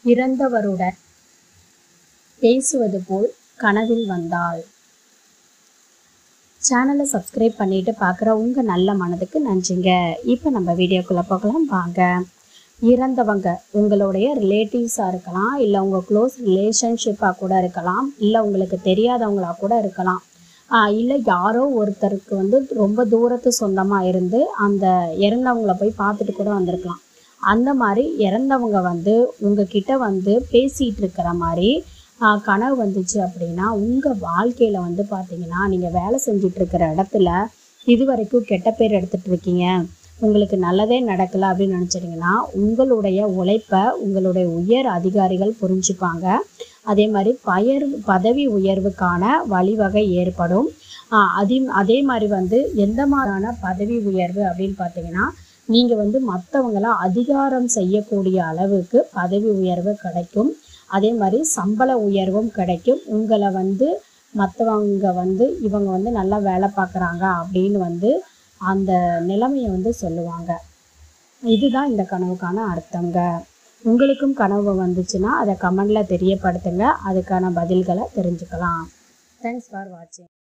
இறந்தவருடன் பேசுவது போல் கனவில் வந்தாள் சேனலை சப்ஸ்கிரைப் பண்ணிட்டு பார்க்குற உங்கள் நல்ல மனதுக்கு நன்றிங்க இப்போ நம்ம வீடியோக்குள்ளே போகலாம் வாங்க இறந்தவங்க உங்களுடைய ரிலேட்டிவ்ஸாக இருக்கலாம் இல்லை உங்கள் க்ளோஸ் ரிலேஷன்ஷிப்பாக கூட இருக்கலாம் இல்லை உங்களுக்கு தெரியாதவங்களா கூட இருக்கலாம் இல்லை யாரோ ஒருத்தருக்கு வந்து ரொம்ப தூரத்து சொந்தமாக இருந்து அந்த இறந்தவங்கள போய் பார்த்துட்டு கூட வந்திருக்கலாம் அந்த மாதிரி இறந்தவங்க வந்து உங்ககிட்ட வந்து பேசிகிட்டு இருக்கிற மாதிரி ஆஹ் கனவு வந்துச்சு அப்படின்னா உங்கள் வாழ்க்கையில் வந்து பார்த்தீங்கன்னா நீங்கள் வேலை செஞ்சுட்டு இருக்கிற இடத்துல இது வரைக்கும் கெட்ட பேர் எடுத்துகிட்டு இருக்கீங்க உங்களுக்கு நல்லதே நடக்கலை அப்படின்னு நினச்சிட்டிங்கன்னா உங்களுடைய உழைப்பை உங்களுடைய உயர் அதிகாரிகள் புரிஞ்சுப்பாங்க அதே மாதிரி பயர் பதவி உயர்வுக்கான வழிவகை ஏற்படும் ஆஹ் அதே அதே மாதிரி வந்து எந்த மாதிரியான பதவி உயர்வு அப்படின்னு பார்த்தீங்கன்னா நீங்கள் வந்து மற்றவங்கள அதிகாரம் செய்யக்கூடிய அளவுக்கு பதவி உயர்வு கிடைக்கும் அதே மாதிரி சம்பள உயர்வும் கிடைக்கும் உங்களை வந்து மற்றவங்க வந்து இவங்க வந்து நல்லா வேலை பார்க்குறாங்க அப்படின்னு வந்து அந்த நிலைமையை வந்து சொல்லுவாங்க இதுதான் இந்த கனவுக்கான அர்த்தங்க உங்களுக்கும் கனவு வந்துச்சுன்னா அதை கமெண்டில் தெரியப்படுத்துங்க அதுக்கான பதில்களை தெரிஞ்சுக்கலாம் தேங்க்ஸ் ஃபார் வாட்சிங்